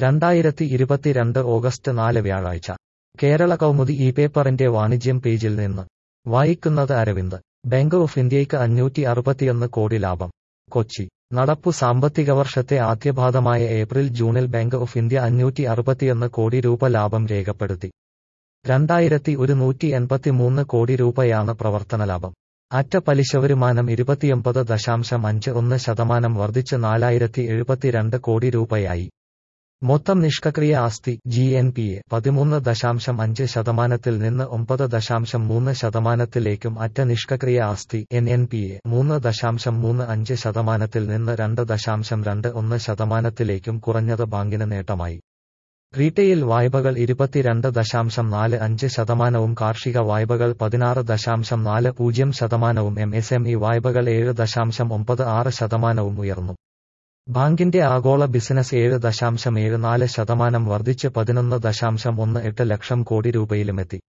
രണ്ടായിരത്തി ഇരുപത്തിരണ്ട് ഓഗസ്റ്റ് നാല് വ്യാഴാഴ്ച കേരള കൗമുദി ഈ പേപ്പറിന്റെ വാണിജ്യം പേജിൽ നിന്ന് വായിക്കുന്നത് അരവിന്ദ് ബാങ്ക് ഓഫ് ഇന്ത്യയ്ക്ക് അഞ്ഞൂറ്റി അറുപത്തിയൊന്ന് കോടി ലാഭം കൊച്ചി നടപ്പു സാമ്പത്തിക വർഷത്തെ ആദ്യപാദമായ ഏപ്രിൽ ജൂണിൽ ബാങ്ക് ഓഫ് ഇന്ത്യ അഞ്ഞൂറ്റി അറുപത്തിയൊന്ന് കോടി രൂപ ലാഭം രേഖപ്പെടുത്തി രണ്ടായിരത്തി ഒരുന്നൂറ്റി എൺപത്തിമൂന്ന് കോടി രൂപയാണ് പ്രവർത്തന ലാഭം അറ്റ പലിശ വരുമാനം ഇരുപത്തിയൊമ്പത് ദശാംശം അഞ്ച് ഒന്ന് ശതമാനം വർദ്ധിച്ച് നാലായിരത്തി എഴുപത്തിരണ്ട് കോടി രൂപയായി മൊത്തം നിഷ്ക്രിയ ആസ്തി ജി എൻ പി എ പതിമൂന്ന് ദശാംശം അഞ്ച് ശതമാനത്തിൽ നിന്ന് ഒമ്പത് ദശാംശം മൂന്ന് ശതമാനത്തിലേക്കും അറ്റ നിഷ്ക്രിയ ആസ്തി എൻ എൻ പി എ മൂന്ന് ദശാംശം മൂന്ന് അഞ്ച് ശതമാനത്തിൽ നിന്ന് രണ്ട് ദശാംശം രണ്ട് ഒന്ന് ശതമാനത്തിലേക്കും കുറഞ്ഞത് ബാങ്കിന് നേട്ടമായി റീറ്റെയിൽ വായ്പകൾ ഇരുപത്തിരണ്ട് ദശാംശം നാല് അഞ്ച് ശതമാനവും കാർഷിക വായ്പകൾ പതിനാറ് ദശാംശം നാല് പൂജ്യം ശതമാനവും എം എസ് എം ഇ വായ്പകൾ ഏഴ് ദശാംശം ഒമ്പത് ആറ് ശതമാനവും ഉയർന്നു ബാങ്കിന്റെ ആഗോള ബിസിനസ് ഏഴ് ദശാംശം ഏഴ് നാല് ശതമാനം വർദ്ധിച്ച് പതിനൊന്ന് ദശാംശം ഒന്ന് എട്ട് ലക്ഷം കോടി രൂപയിലുമെത്തി